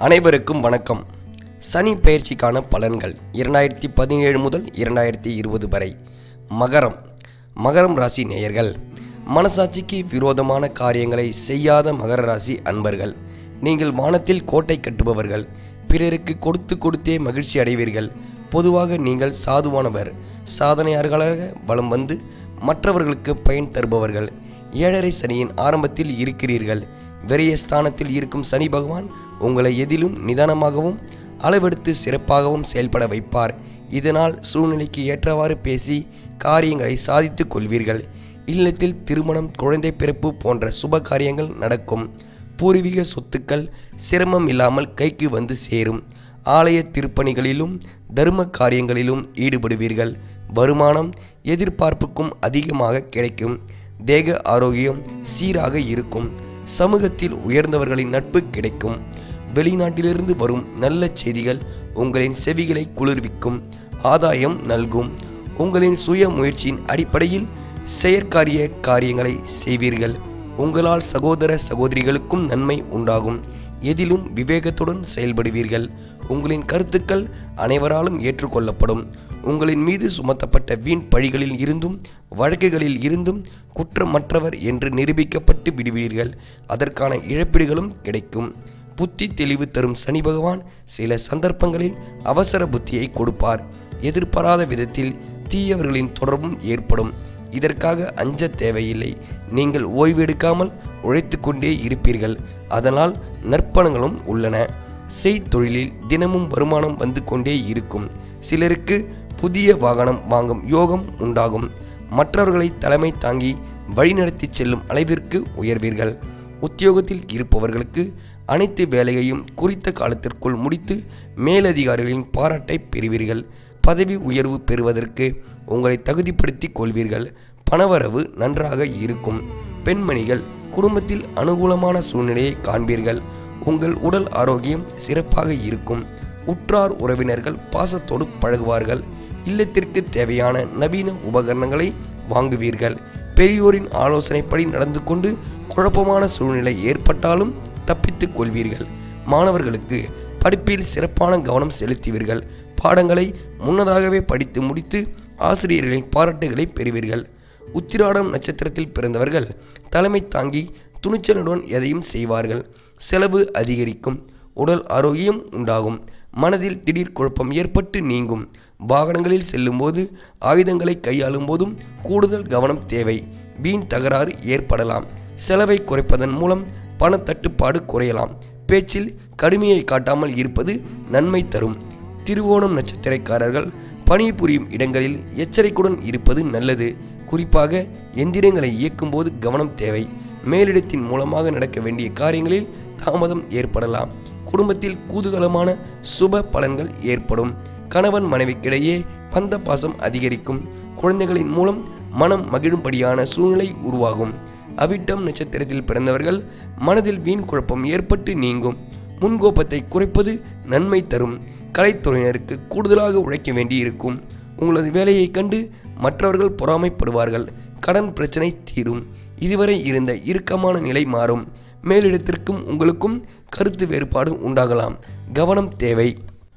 அனைவருக்கும் வணக்கம் சனி பயிற்சிக்கான பலன்கள் இரண்டாயிரத்தி பதினேழு முதல் இரண்டாயிரத்தி இருபது வரை மகரம் மகரம் ராசி நேயர்கள் மனசாட்சிக்கு விரோதமான காரியங்களை செய்யாத மகர ராசி அன்பர்கள் நீங்கள் வானத்தில் கோட்டை கட்டுபவர்கள் பிறருக்கு கொடுத்து கொடுத்தே மகிழ்ச்சி அடைவீர்கள் பொதுவாக நீங்கள் சாதுவானவர் சாதனையாளர்களாக வலம் வந்து மற்றவர்களுக்கு பயன் தருபவர்கள் ஏழரை சனியின் ஆரம்பத்தில் இருக்கிறீர்கள் விரைய ஸ்தானத்தில் இருக்கும் சனி பகவான் உங்களை எதிலும் நிதானமாகவும் அளவெடுத்து சிறப்பாகவும் செயல்பட வைப்பார் இதனால் சூழ்நிலைக்கு ஏற்றவாறு பேசி காரியங்களை சாதித்துக் கொள்வீர்கள் இல்லத்தில் திருமணம் குழந்தை பிறப்பு போன்ற சுப காரியங்கள் நடக்கும் பூர்வீக சொத்துக்கள் சிரமம் இல்லாமல் கைக்கு வந்து சேரும் ஆலய திருப்பணிகளிலும் தர்ம காரியங்களிலும் ஈடுபடுவீர்கள் வருமானம் எதிர்பார்ப்புக்கும் அதிகமாக கிடைக்கும் தேக ஆரோக்கியம் சீராக இருக்கும் சமூகத்தில் உயர்ந்தவர்களின் நட்பு கிடைக்கும் வெளிநாட்டிலிருந்து வரும் நல்ல செய்திகள் உங்களின் செவிகளை குளிர்விக்கும் ஆதாயம் நல்கும் உங்களின் சுய முயற்சியின் அடிப்படையில் செயற்காரிய காரியங்களை செய்வீர்கள் உங்களால் சகோதர சகோதரிகளுக்கும் நன்மை உண்டாகும் எதிலும் விவேகத்துடன் செயல்படுவீர்கள் உங்களின் கருத்துக்கள் அனைவராலும் ஏற்றுக்கொள்ளப்படும் உங்களின் மீது சுமத்தப்பட்ட வீண் பழிகளில் இருந்தும் வழக்குகளில் இருந்தும் குற்றமற்றவர் என்று நிரூபிக்கப்பட்டு விடுவீர்கள் அதற்கான இழப்பீடுகளும் கிடைக்கும் புத்தி தெளிவு தரும் சனி பகவான் சில சந்தர்ப்பங்களில் அவசர புத்தியை கொடுப்பார் எதிர்பாராத விதத்தில் தீயவர்களின் தொடர்பும் ஏற்படும் இதற்காக அஞ்ச தேவையில்லை நீங்கள் ஓய்வெடுக்காமல் உழைத்து கொண்டே இருப்பீர்கள் அதனால் நற்பணங்களும் உள்ளன செய்தொழிலில் தினமும் வருமானம் வந்து கொண்டே இருக்கும் சிலருக்கு புதிய வாகனம் வாங்கும் யோகம் உண்டாகும் மற்றவர்களை தலைமை தாங்கி வழிநடத்தி செல்லும் அளவிற்கு உயர்வீர்கள் உத்தியோகத்தில் இருப்பவர்களுக்கு அனைத்து வேலையையும் குறித்த காலத்திற்குள் முடித்து மேலதிகாரிகளின் பாராட்டை பெறுவீர்கள் பதவி உயர்வு பெறுவதற்கு உங்களை தகுதிப்படுத்திக் கொள்வீர்கள் பணவரவு நன்றாக இருக்கும் பெண்மணிகள் குடும்பத்தில் அனுகூலமான சூழ்நிலையை காண்பீர்கள் உங்கள் உடல் ஆரோக்கியம் சிறப்பாக இருக்கும் உற்றார் உறவினர்கள் பாசத்தோடு பழகுவார்கள் இல்லத்திற்கு தேவையான நவீன உபகரணங்களை வாங்குவீர்கள் பெரியோரின் ஆலோசனைப்படி நடந்து கொண்டு குழப்பமான சூழ்நிலை ஏற்பட்டாலும் தப்பித்துக் கொள்வீர்கள் மாணவர்களுக்கு படிப்பில் சிறப்பான கவனம் செலுத்துவீர்கள் பாடங்களை முன்னதாகவே படித்து முடித்து ஆசிரியர்களின் பாராட்டுகளை பெறுவீர்கள் உத்திராடம் நட்சத்திரத்தில் பிறந்தவர்கள் தலைமை தாங்கி துணிச்சலுடன் எதையும் செய்வார்கள் செலவு அதிகரிக்கும் உடல் ஆரோக்கியம் உண்டாகும் மனதில் திடீர் குழப்பம் ஏற்பட்டு நீங்கும் வாகனங்களில் செல்லும்போது ஆயுதங்களை கையாளும் போதும் கூடுதல் கவனம் தேவை வீண் தகராறு ஏற்படலாம் செலவை குறைப்பதன் மூலம் பணத்தட்டுப்பாடு குறையலாம் பேச்சில் கடுமையை காட்டாமல் இருப்பது நன்மை தரும் திருவோணம் நட்சத்திரக்காரர்கள் பணிபுரியும் இடங்களில் எச்சரிக்கையுடன் இருப்பது நல்லது குறிப்பாக எந்திரங்களை இயக்கும்போது கவனம் தேவை மேலிடத்தின் மூலமாக நடக்க வேண்டிய காரியங்களில் தாமதம் ஏற்படலாம் குடும்பத்தில் கூதுகலமான சுப பலன்கள் ஏற்படும் கணவன் மனைவிக்கிடையே பந்த பாசம் அதிகரிக்கும் குழந்தைகளின் மூலம் மனம் மகிழும்படியான சூழ்நிலை உருவாகும் அவிட்டம் நட்சத்திரத்தில் பிறந்தவர்கள் மனதில் வீண் குழப்பம் ஏற்பட்டு நீங்கும் முன்கோபத்தை குறைப்பது நன்மை தரும் கலைத்துறையினருக்கு கூடுதலாக உழைக்க வேண்டியிருக்கும் உங்களது வேலையை கண்டு மற்றவர்கள் பொறாமைப்படுவார்கள் கடன் பிரச்சனை தீரும் இதுவரை இருந்த இறுக்கமான நிலை மாறும் மேலிடத்திற்கும் உங்களுக்கும் கருத்து வேறுபாடு உண்டாகலாம் கவனம் தேவை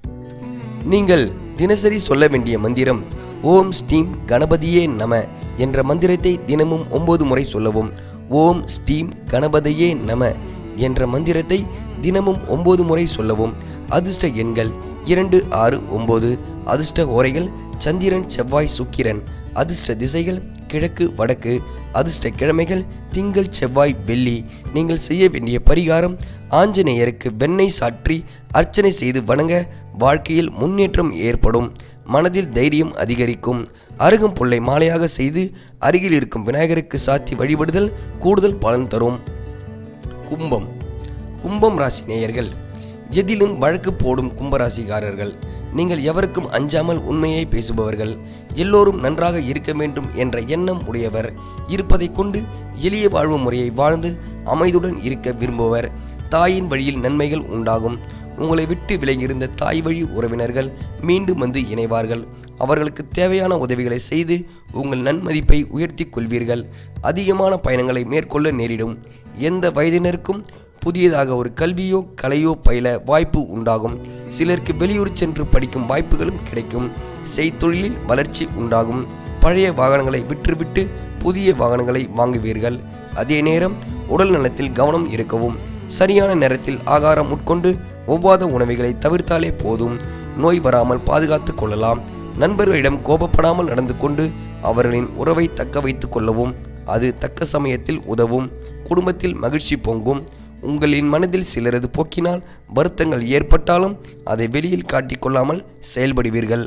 நீங்கள் தினசரி சொல்ல வேண்டிய மந்திரம் ஓம் ஸ்டீம் கணபதியே நம என்ற மந்திரத்தை தினமும் ஒன்பது முறை சொல்லவும் ஓம் ஸ்டீம் கணபதியே நம என்ற மந்திரத்தை தினமும் ஒன்பது முறை சொல்லவும் அதிர்ஷ்ட எண்கள் இரண்டு ஆறு ஒன்பது அதிர்ஷ்ட ஓரைகள் சந்திரன் செவ்வாய் சுக்கிரன் அதிர்ஷ்ட திசைகள் கிழக்கு வடக்கு அதிர்ஷ்ட கிழமைகள் திங்கள் செவ்வாய் வெள்ளி நீங்கள் செய்ய வேண்டிய பரிகாரம் ஆஞ்சநேயருக்கு வெண்ணெய் சாற்றி அர்ச்சனை செய்து வணங்க வாழ்க்கையில் முன்னேற்றம் ஏற்படும் மனதில் தைரியம் அதிகரிக்கும் அருகும் புல்லை மாலையாக செய்து அருகில் இருக்கும் விநாயகருக்கு சாத்தி வழிபடுதல் கூடுதல் பலன் தரும் கும்பம் கும்பம் ராசி நேயர்கள் எதிலும் வழக்கு போடும் கும்பராசிக்காரர்கள் நீங்கள் எவருக்கும் அஞ்சாமல் உண்மையை பேசுபவர்கள் எல்லோரும் நன்றாக இருக்க வேண்டும் என்ற எண்ணம் உடையவர் இருப்பதை கொண்டு எளிய வாழ்வு முறையை வாழ்ந்து அமைதியுடன் இருக்க விரும்புவர் தாயின் வழியில் நன்மைகள் உண்டாகும் உங்களை விட்டு விலகியிருந்த தாய் வழி உறவினர்கள் மீண்டும் வந்து இணைவார்கள் அவர்களுக்கு தேவையான உதவிகளை செய்து உங்கள் நன்மதிப்பை உயர்த்தி கொள்வீர்கள் அதிகமான பயணங்களை மேற்கொள்ள நேரிடும் எந்த வயதினருக்கும் புதியதாக ஒரு கல்வியோ கலையோ பயில வாய்ப்பு உண்டாகும் சிலருக்கு வெளியூர் சென்று படிக்கும் வாய்ப்புகளும் கிடைக்கும் செய்தொழிலில் வளர்ச்சி உண்டாகும் பழைய வாகனங்களை விற்றுவிட்டு புதிய வாகனங்களை வாங்குவீர்கள் அதே நேரம் உடல் நலத்தில் கவனம் இருக்கவும் சரியான நேரத்தில் ஆகாரம் உட்கொண்டு ஒவ்வாத உணவுகளை தவிர்த்தாலே போதும் நோய் வராமல் பாதுகாத்து கொள்ளலாம் நண்பர்களிடம் கோபப்படாமல் நடந்து கொண்டு அவர்களின் உறவை தக்க வைத்துக் கொள்ளவும் அது தக்க சமயத்தில் உதவும் குடும்பத்தில் மகிழ்ச்சி பொங்கும் உங்களின் மனதில் சிலரது போக்கினால் வருத்தங்கள் ஏற்பட்டாலும் அதை வெளியில் காட்டிக்கொள்ளாமல் செயல்படுவீர்கள்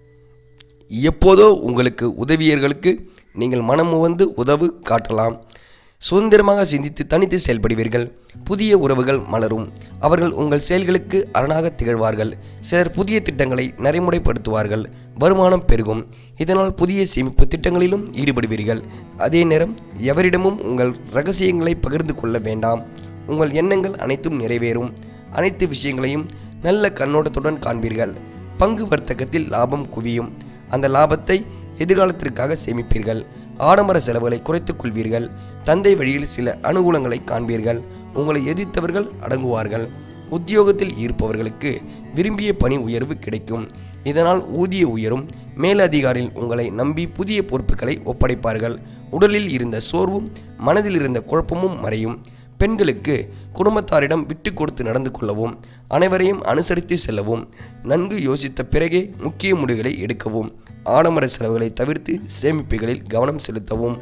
எப்போதோ உங்களுக்கு உதவியர்களுக்கு நீங்கள் மனம் வந்து உதவு காட்டலாம் சுதந்திரமாக சிந்தித்து தனித்து செயல்படுவீர்கள் புதிய உறவுகள் மலரும் அவர்கள் உங்கள் செயல்களுக்கு அரணாக திகழ்வார்கள் சிலர் புதிய திட்டங்களை நடைமுறைப்படுத்துவார்கள் வருமானம் பெருகும் இதனால் புதிய சேமிப்பு திட்டங்களிலும் ஈடுபடுவீர்கள் அதே நேரம் எவரிடமும் உங்கள் ரகசியங்களை பகிர்ந்து கொள்ள வேண்டாம் உங்கள் எண்ணங்கள் அனைத்தும் நிறைவேறும் அனைத்து விஷயங்களையும் நல்ல கண்ணோட்டத்துடன் காண்பீர்கள் பங்கு வர்த்தகத்தில் லாபம் குவியும் அந்த லாபத்தை எதிர்காலத்திற்காக சேமிப்பீர்கள் ஆடம்பர செலவுகளை குறைத்துக் கொள்வீர்கள் தந்தை வழியில் சில அனுகூலங்களை காண்பீர்கள் உங்களை எதிர்த்தவர்கள் அடங்குவார்கள் உத்தியோகத்தில் இருப்பவர்களுக்கு விரும்பிய பணி உயர்வு கிடைக்கும் இதனால் ஊதிய உயரும் மேலதிகாரிகள் உங்களை நம்பி புதிய பொறுப்புகளை ஒப்படைப்பார்கள் உடலில் இருந்த சோர்வும் மனதில் இருந்த குழப்பமும் மறையும் பெண்களுக்கு குடும்பத்தாரிடம் விட்டு கொடுத்து நடந்து கொள்ளவும் அனைவரையும் அனுசரித்து செல்லவும் நன்கு யோசித்த பிறகே முக்கிய முடிவுகளை எடுக்கவும் ஆடம்பர செலவுகளை தவிர்த்து சேமிப்புகளில் கவனம் செலுத்தவும்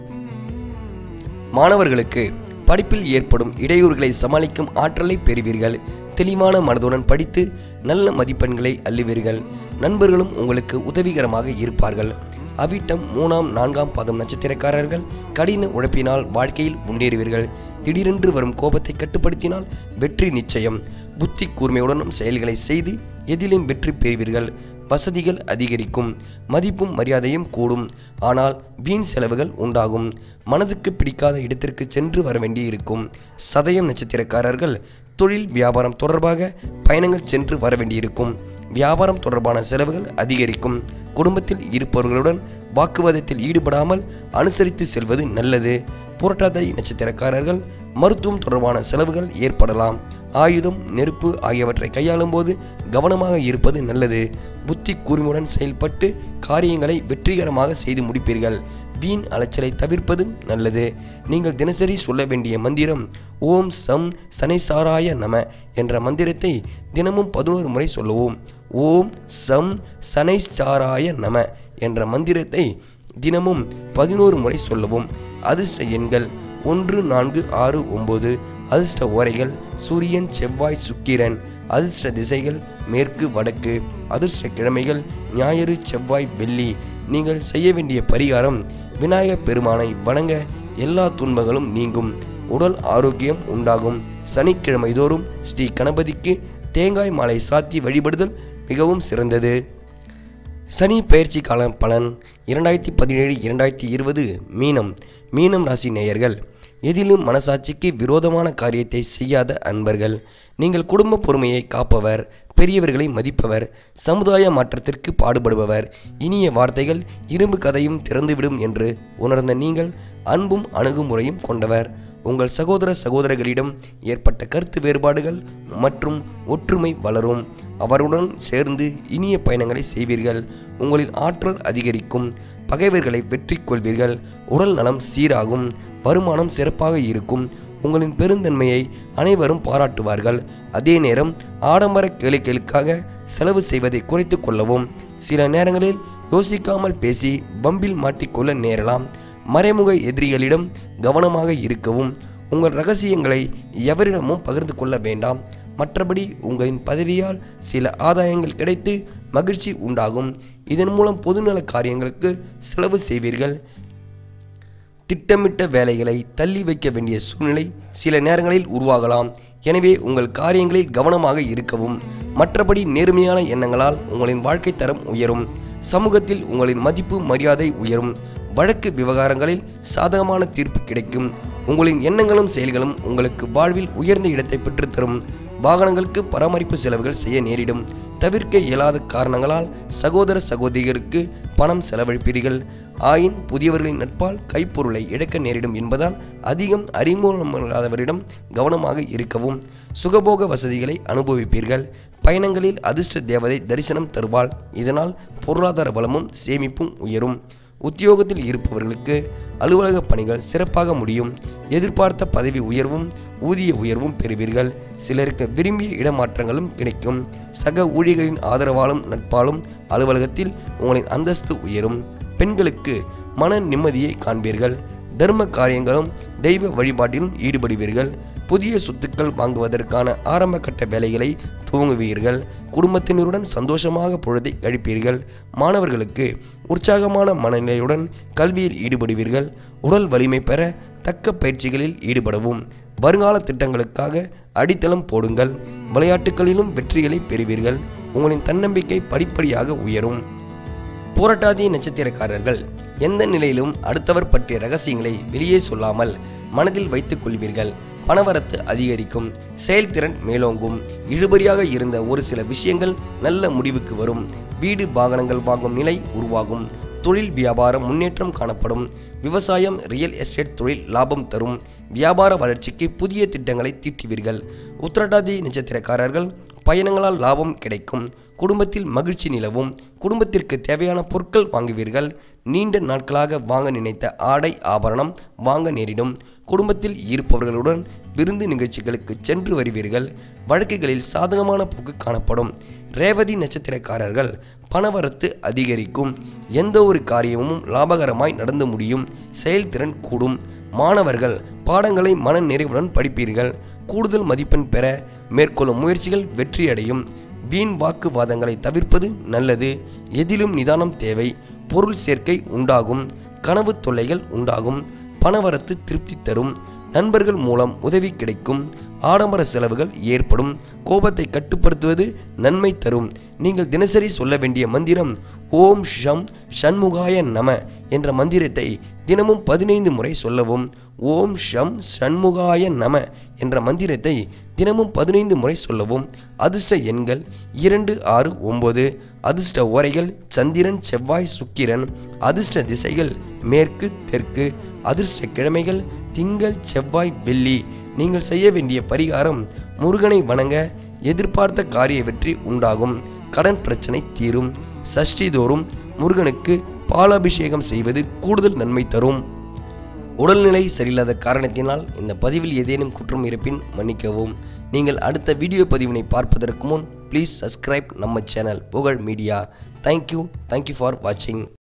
மாணவர்களுக்கு படிப்பில் ஏற்படும் இடையூறுகளை சமாளிக்கும் ஆற்றலை பெறுவீர்கள் தெளிவான மனதுடன் படித்து நல்ல மதிப்பெண்களை அள்ளுவீர்கள் நண்பர்களும் உங்களுக்கு உதவிகரமாக இருப்பார்கள் அவிட்டம் மூணாம் நான்காம் பாதம் நட்சத்திரக்காரர்கள் கடின உழைப்பினால் வாழ்க்கையில் முன்னேறுவீர்கள் திடீரென்று வரும் கோபத்தை கட்டுப்படுத்தினால் வெற்றி நிச்சயம் புத்தி கூர்மையுடனும் செயல்களை செய்து எதிலும் வெற்றி பெறுவீர்கள் வசதிகள் அதிகரிக்கும் மதிப்பும் மரியாதையும் கூடும் ஆனால் வீண் செலவுகள் உண்டாகும் மனதுக்கு பிடிக்காத இடத்திற்கு சென்று வர வேண்டியிருக்கும் சதயம் நட்சத்திரக்காரர்கள் தொழில் வியாபாரம் தொடர்பாக பயணங்கள் சென்று வர வேண்டியிருக்கும் வியாபாரம் தொடர்பான செலவுகள் அதிகரிக்கும் குடும்பத்தில் இருப்பவர்களுடன் வாக்குவாதத்தில் ஈடுபடாமல் அனுசரித்து செல்வது நல்லது புரட்டாதை நட்சத்திரக்காரர்கள் மருத்துவம் தொடர்பான செலவுகள் ஏற்படலாம் ஆயுதம் நெருப்பு ஆகியவற்றை கையாளும் போது கவனமாக இருப்பது நல்லது புத்தி கூர்மையுடன் செயல்பட்டு காரியங்களை வெற்றிகரமாக செய்து முடிப்பீர்கள் வீண் அலைச்சலை தவிர்ப்பதும் நல்லது நீங்கள் தினசரி சொல்ல வேண்டிய மந்திரம் ஓம் சம் சனைசாராய நம என்ற மந்திரத்தை தினமும் பதினோரு முறை சொல்லவும் ஓம் சம் சனைச்சாராய நம என்ற மந்திரத்தை தினமும் பதினோரு முறை சொல்லவும் அதிர்ஷ்ட எண்கள் ஒன்று நான்கு ஆறு ஒம்பது அதிர்ஷ்ட ஓரைகள் சூரியன் செவ்வாய் சுக்கிரன் அதிர்ஷ்ட திசைகள் மேற்கு வடக்கு அதிர்ஷ்ட கிழமைகள் ஞாயிறு செவ்வாய் வெள்ளி நீங்கள் செய்ய வேண்டிய பரிகாரம் விநாயகப் பெருமானை வணங்க எல்லா துன்பங்களும் நீங்கும் உடல் ஆரோக்கியம் உண்டாகும் சனிக்கிழமை தோறும் ஸ்ரீ கணபதிக்கு தேங்காய் மாலை சாத்தி வழிபடுதல் மிகவும் சிறந்தது சனி பயிற்சி கால பலன் இரண்டாயிரத்தி பதினேழு இரண்டாயிரத்தி இருபது மீனம் மீனம் ராசி நேயர்கள் எதிலும் மனசாட்சிக்கு விரோதமான காரியத்தை செய்யாத அன்பர்கள் நீங்கள் குடும்ப பொறுமையை காப்பவர் பெரியவர்களை மதிப்பவர் சமுதாய மாற்றத்திற்கு பாடுபடுபவர் இனிய வார்த்தைகள் இரும்பு கதையும் திறந்துவிடும் என்று உணர்ந்த நீங்கள் அன்பும் அணுகுமுறையும் கொண்டவர் உங்கள் சகோதர சகோதரர்களிடம் ஏற்பட்ட கருத்து வேறுபாடுகள் மற்றும் ஒற்றுமை வளரும் அவருடன் சேர்ந்து இனிய பயணங்களை செய்வீர்கள் உங்களின் ஆற்றல் அதிகரிக்கும் பகைவர்களை வெற்றி கொள்வீர்கள் உடல் நலம் சீராகும் வருமானம் சிறப்பாக இருக்கும் உங்களின் பெருந்தன்மையை அனைவரும் பாராட்டுவார்கள் அதே நேரம் ஆடம்பர கேளிக்கைகளுக்காக செலவு செய்வதை குறைத்து கொள்ளவும் சில நேரங்களில் யோசிக்காமல் பேசி பம்பில் மாட்டிக்கொள்ள நேரலாம் மறைமுக எதிரிகளிடம் கவனமாக இருக்கவும் உங்கள் ரகசியங்களை எவரிடமும் பகிர்ந்து கொள்ள வேண்டாம் மற்றபடி உங்களின் பதவியால் சில ஆதாயங்கள் கிடைத்து மகிழ்ச்சி உண்டாகும் இதன் மூலம் பொதுநல காரியங்களுக்கு செலவு செய்வீர்கள் திட்டமிட்ட வேலைகளை தள்ளி வைக்க வேண்டிய சூழ்நிலை சில நேரங்களில் உருவாகலாம் எனவே உங்கள் காரியங்களில் கவனமாக இருக்கவும் மற்றபடி நேர்மையான எண்ணங்களால் உங்களின் வாழ்க்கை தரம் உயரும் சமூகத்தில் உங்களின் மதிப்பு மரியாதை உயரும் வழக்கு விவகாரங்களில் சாதகமான தீர்ப்பு கிடைக்கும் உங்களின் எண்ணங்களும் செயல்களும் உங்களுக்கு வாழ்வில் உயர்ந்த இடத்தை பெற்றுத்தரும் வாகனங்களுக்கு பராமரிப்பு செலவுகள் செய்ய நேரிடும் தவிர்க்க இயலாத காரணங்களால் சகோதர சகோதரிகளுக்கு பணம் செலவழிப்பீர்கள் ஆயின் புதியவர்களின் நட்பால் கைப்பொருளை இழக்க நேரிடும் என்பதால் அதிகம் அறிமுகமில்லாதவரிடம் கவனமாக இருக்கவும் சுகபோக வசதிகளை அனுபவிப்பீர்கள் பயணங்களில் அதிர்ஷ்ட தேவதை தரிசனம் தருவாள் இதனால் பொருளாதார பலமும் சேமிப்பும் உயரும் உத்தியோகத்தில் இருப்பவர்களுக்கு அலுவலக பணிகள் சிறப்பாக முடியும் எதிர்பார்த்த பதவி உயர்வும் ஊதிய உயர்வும் பெறுவீர்கள் சிலருக்கு விரும்பிய இடமாற்றங்களும் கிடைக்கும் சக ஊழியர்களின் ஆதரவாலும் நட்பாலும் அலுவலகத்தில் உங்களின் அந்தஸ்து உயரும் பெண்களுக்கு மன நிம்மதியை காண்பீர்கள் தர்ம காரியங்களும் தெய்வ வழிபாட்டிலும் ஈடுபடுவீர்கள் புதிய சொத்துக்கள் வாங்குவதற்கான ஆரம்ப கட்ட வேலைகளை துவங்குவீர்கள் குடும்பத்தினருடன் சந்தோஷமாக பொழுதை கழிப்பீர்கள் மாணவர்களுக்கு உற்சாகமான மனநிலையுடன் கல்வியில் ஈடுபடுவீர்கள் உடல் வலிமை பெற தக்க பயிற்சிகளில் ஈடுபடவும் வருங்கால திட்டங்களுக்காக அடித்தளம் போடுங்கள் விளையாட்டுகளிலும் வெற்றிகளை பெறுவீர்கள் உங்களின் தன்னம்பிக்கை படிப்படியாக உயரும் போராட்டாதி நட்சத்திரக்காரர்கள் எந்த நிலையிலும் அடுத்தவர் பற்றிய ரகசியங்களை வெளியே சொல்லாமல் மனதில் வைத்துக் கொள்வீர்கள் பணவரத்து அதிகரிக்கும் செயல்திறன் மேலோங்கும் இழுபறியாக இருந்த ஒரு சில விஷயங்கள் நல்ல முடிவுக்கு வரும் வீடு வாகனங்கள் வாங்கும் நிலை உருவாகும் தொழில் வியாபாரம் முன்னேற்றம் காணப்படும் விவசாயம் ரியல் எஸ்டேட் தொழில் லாபம் தரும் வியாபார வளர்ச்சிக்கு புதிய திட்டங்களை தீட்டுவீர்கள் உத்திரட்டாதி நட்சத்திரக்காரர்கள் பயணங்களால் லாபம் கிடைக்கும் குடும்பத்தில் மகிழ்ச்சி நிலவும் குடும்பத்திற்கு தேவையான பொருட்கள் வாங்குவீர்கள் நீண்ட நாட்களாக வாங்க நினைத்த ஆடை ஆபரணம் வாங்க நேரிடும் குடும்பத்தில் இருப்பவர்களுடன் விருந்து நிகழ்ச்சிகளுக்கு சென்று வருவீர்கள் வழக்குகளில் சாதகமான போக்கு காணப்படும் ரேவதி நட்சத்திரக்காரர்கள் பணவரத்து அதிகரிக்கும் எந்த ஒரு காரியமும் லாபகரமாய் நடந்து முடியும் செயல்திறன் கூடும் மாணவர்கள் பாடங்களை மன நிறைவுடன் படிப்பீர்கள் கூடுதல் மதிப்பெண் பெற மேற்கொள்ளும் முயற்சிகள் வெற்றியடையும் வீண் வாக்குவாதங்களை தவிர்ப்பது நல்லது எதிலும் நிதானம் தேவை பொருள் சேர்க்கை உண்டாகும் கனவு தொல்லைகள் உண்டாகும் பணவரத்து திருப்தி தரும் நண்பர்கள் மூலம் உதவி கிடைக்கும் ஆடம்பர செலவுகள் ஏற்படும் கோபத்தை கட்டுப்படுத்துவது நன்மை தரும் நீங்கள் தினசரி சொல்ல வேண்டிய மந்திரம் ஓம் ஷம் ஷண்முகாய நம என்ற மந்திரத்தை தினமும் பதினைந்து முறை சொல்லவும் ஓம் ஷம் ஷண்முகாய நம என்ற மந்திரத்தை தினமும் பதினைந்து முறை சொல்லவும் அதிர்ஷ்ட எண்கள் இரண்டு ஆறு ஒன்பது அதிர்ஷ்ட ஓரைகள் சந்திரன் செவ்வாய் சுக்கிரன் அதிர்ஷ்ட திசைகள் மேற்கு தெற்கு அதிர்ஷ்ட கிழமைகள் திங்கள் செவ்வாய் வெள்ளி நீங்கள் செய்ய வேண்டிய பரிகாரம் முருகனை வணங்க எதிர்பார்த்த காரிய வெற்றி உண்டாகும் கடன் பிரச்சனை தீரும் சஷ்டி தோறும் முருகனுக்கு பாலாபிஷேகம் செய்வது கூடுதல் நன்மை தரும் உடல்நிலை சரியில்லாத காரணத்தினால் இந்த பதிவில் ஏதேனும் குற்றம் இருப்பின் மன்னிக்கவும் நீங்கள் அடுத்த வீடியோ பதிவினை பார்ப்பதற்கு முன் ப்ளீஸ் சப்ஸ்கிரைப் நம்ம channel Pugazh media thank you thank you for வாட்சிங்